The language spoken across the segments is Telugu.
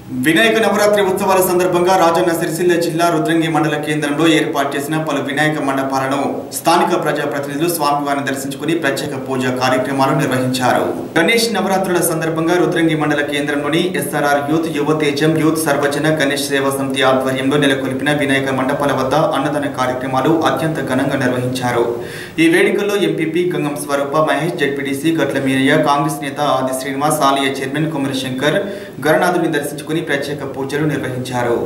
వినాయక నవరాత్రి ఉత్సవాల సందర్భంగా రాజన్న సిరిసిల్ల జిల్లా రుద్రంగి మండల కేంద్రంలో ఏర్పాటు చేసిన పలు వినాయక మండపాలను స్థానిక ప్రజాప్రతినిధులు స్వామివారిని దర్శించుకుని ప్రత్యేక పూజ కార్యక్రమాలు నిర్వహించారు గణేష్ నవరాత్రుల సందర్భంగా రుద్రంగి మండల కేంద్రంలోని ఎస్ఆర్ఆర్ యూత్ యువ తేజం యూత్ సర్వజన గణేష్ సేవా సమితి ఆధ్వర్యంలో నెలకొల్పిన వినాయక మండపాల వద్ద అన్నదాన కార్యక్రమాలు అత్యంత ఘనంగా నిర్వహించారు ఈ వేడుకల్లో ఎంపీపీ గంగం స్వరూప మహేష్ జడ్పీడీసీ గట్ల మీరయ్య కాంగ్రెస్ నేత ఆది శ్రీనివాస్ ఆలయ చైర్మన్ కుమరి శంకర్ గణనాథుని దర్శించుకుని ప్రత్యేక పూజలు నిర్వహించారు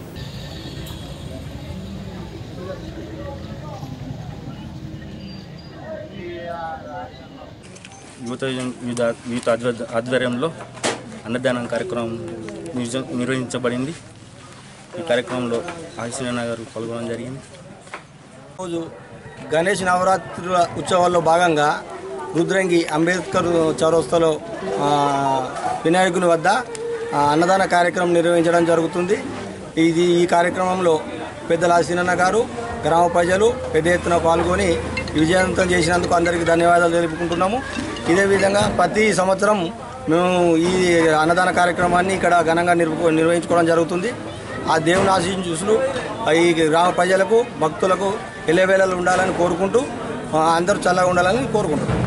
యువత వివిధ యూత్ ఆధ్వ- ఆధ్వర్యంలో అన్నదానం కార్యక్రమం నిర్జ- నిర్వహించబడింది ఈ కార్యక్రమంలో ఆశీన గారు పాల్గొనడం జరిగింది రోజు గణేష్ నవరాత్రుల ఉత్సవాల్లో భాగంగా రుద్రంగి అంబేద్కర్ చౌరస్తాలో ఆ, వినాయకుని వద్ద ఆ, అన్నదాన కార్యక్రమం నిర్వహించడం జరుగుతుంది ఇది ఈ కార్యక్రమంలో పెద్దల ఆశీనన్న గారు గ్రామ ప్రజలు పెద్ద ఎత్తున పాల్గొని విజయవంతం చేసినందుకు అందరికీ ధన్యవాదాలు తెలుపుకుంటున్నాము ఇదే విధంగా ప్రతి సంవత్సరం మేము ఈ అన్నదాన కార్యక్రమాన్ని ఇక్కడ ఘనంగా నిర్వ నిర్వహించుకోవడం జరుగుతుంది ఆ దేవుని ఆశీస్సులు ఈ గ్రామ ప్రజలకు భక్తులకు ఎల్లవేళలు ఉండాలని కోరుకుంటూ ఆ, అందరూ చల్లగా ఉండాలని కోరుకుంటున్నాం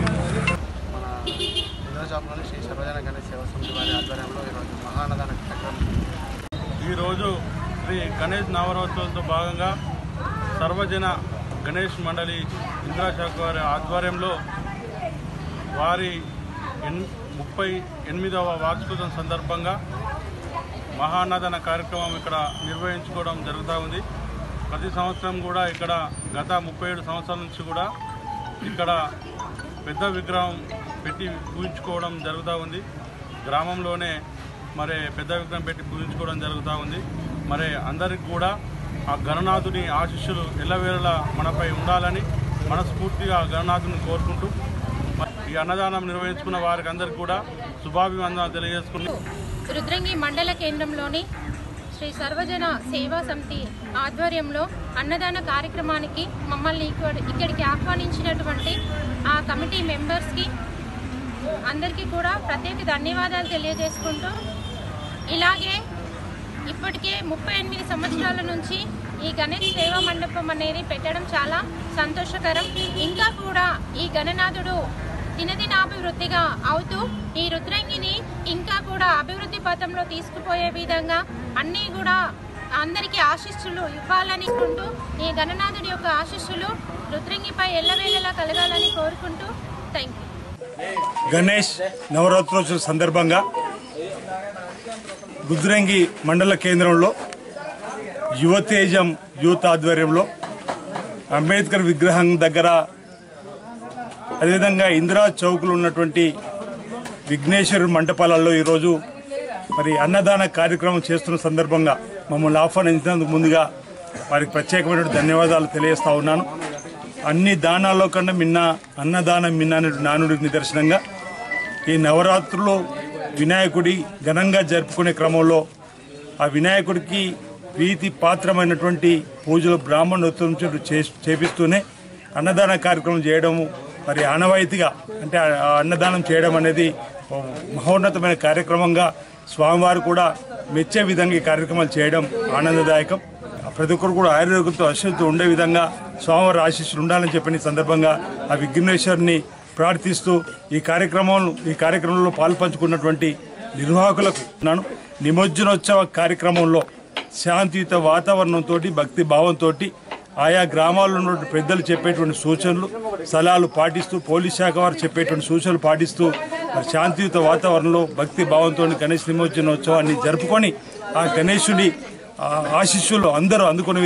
ఇంద్రజాపులోని శ్రీ సర్వజన గణేష్ సేవా సమితి వారి ఆధ్వర్యంలో ఈరోజు మహానదాన కార్యక్రమం ఈరోజు శ్రీ గణేష్ నవరాత్రులతో భాగంగా సర్వజన గణేష్ మండలి ఇంద్రాశాఖ వారి ఆధ్వర్యంలో వారి ఎన్ ముప్పై ఎనిమిదవ వార్షికోత్సవం సందర్భంగా మహాన్నదాన కార్యక్రమం ఇక్కడ నిర్వహించుకోవడం జరుగుతూ ఉంది ప్రతి సంవత్సరం కూడా ఇక్కడ గత ముప్పై ఏడు సంవత్సరాల నుంచి కూడా ఇక్కడ పెద్ద విగ్రహం పెట్టి పూజించుకోవడం జరుగుతూ ఉంది గ్రామంలోనే మరి పెద్ద విగ్రహం పెట్టి పూజించుకోవడం జరుగుతూ ఉంది మరి అందరికి కూడా ఆ గణనాథుని ఆశీస్సులు ఎల్లవేళలా మనపై ఉండాలని మనస్ఫూర్తిగా గణనాథుని కోరుకుంటూ మరి ఈ అన్నదానం నిర్వహించుకున్న వారికి అందరికీ కూడా శుభాభివందనాలు తెలియజేసుకుంటూ రుద్రంగి మండల కేంద్రంలోని శ్రీ సర్వజన సేవా సమితి ఆధ్వర్యంలో అన్నదాన కార్యక్రమానికి మమ్మల్ని ఇక్కడ- ఇక్కడికి ఆహ్వానించినటువంటి ఆ కమిటీ మెంబర్స్కి అందరికీ కూడా ప్రత్యేక ధన్యవాదాలు తెలియజేసుకుంటూ ఇలాగే ఇప్పటికే ముప్పై ఎనిమిది సంవత్సరాల నుంచి ఈ గణేష్ సేవా మండపం అనేది పెట్టడం చాలా సంతోషకరం ఇంకా కూడా ఈ గణనాథుడు దినదినాభివృద్ధిగా అవుతూ ఈ రుద్రంగిని ఇంకా కూడా అభివృద్ధి పథంలో తీసుకుపోయే విధంగా అన్నీ కూడా అందరికీ ఆశీస్సులు ఇవ్వాలని కుంటూ ఈ గణనాథుడి యొక్క ఆశీస్సులు రుద్రంగిపై ఎల్లవేళలా కలగాలని కోరుకుంటూ థ్యాంక్ యూ గణేష్ నవరాత్రోత్సవ సందర్భంగా రుద్రంగి మండల కేంద్రంలో యువతేజం యూత్ ఆధ్వర్యంలో అంబేద్కర్ విగ్రహం దగ్గర అదేవిధంగా ఇందిరా చౌక్లో ఉన్నటువంటి విఘ్నేశ్వర మంటపాలలో ఈరోజు మరి అన్నదాన కార్యక్రమం చేస్తున్న సందర్భంగా మమ్మల్ని ఆహ్వానించినందుకు ముందుగా వారికి ప్రత్యేకమైన ధన్యవాదాలు తెలియజేస్తా ఉన్నాను అన్ని దానాల్లో కన్నా మిన్న అన్నదానం మిన్న అనే నానుడికి నిదర్శనంగా ఈ నవరాత్రులు వినాయకుడి ఘనంగా జరుపుకునే క్రమంలో ఆ వినాయకుడికి ప్రీతి పాత్రమైనటువంటి పూజలు బ్రాహ్మణోత్సవం చే- చేపిస్తూనే అన్నదాన కార్యక్రమం చేయడము మరి ఆనవాయితీగా అంటే ఆ ఆ అన్నదానం చేయడం అనేది ఓ మహోన్నతమైన కార్యక్రమంగా స్వామివారు కూడా మెచ్చే విధంగా ఈ కార్యక్రమాలు చేయడం ఆనందదాయకం ప్రతి ఒక్కరు కూడా ఆరోగ్యంతో అశ్వతో ఉండే విధంగా స్వామివారి ఆశీస్సులు ఉండాలని చెప్పిన ఈ సందర్భంగా ఆ విఘ్నేశ్వరుని ప్రార్థిస్తూ ఈ కార్యక్రమం ఈ కార్యక్రమంలో పాల్పంచుకున్నటువంటి నిర్వాహకులకు ನಾನು నిమజ్జనోత్సవ కార్యక్రమంలో శాంతియుత వాతావరణంతో భక్తి భావంతో ఆయా గ్రామాల్లో ఉన్నటువంటి పెద్దలు చెప్పేటువంటి సూచనలు సలహాలు పాటిస్తూ పోలీస్ శాఖ వారు చెప్పేటువంటి సూచనలు పాటిస్తూ మరి శాంతియుత వాతావరణంలో భక్తి భావంతో గణేష్ నిమజ్జనోత్సవాన్ని జరుపుకొని ఆ గణేశుడి ఆ ఆశీస్సులు అందరూ అందుకునే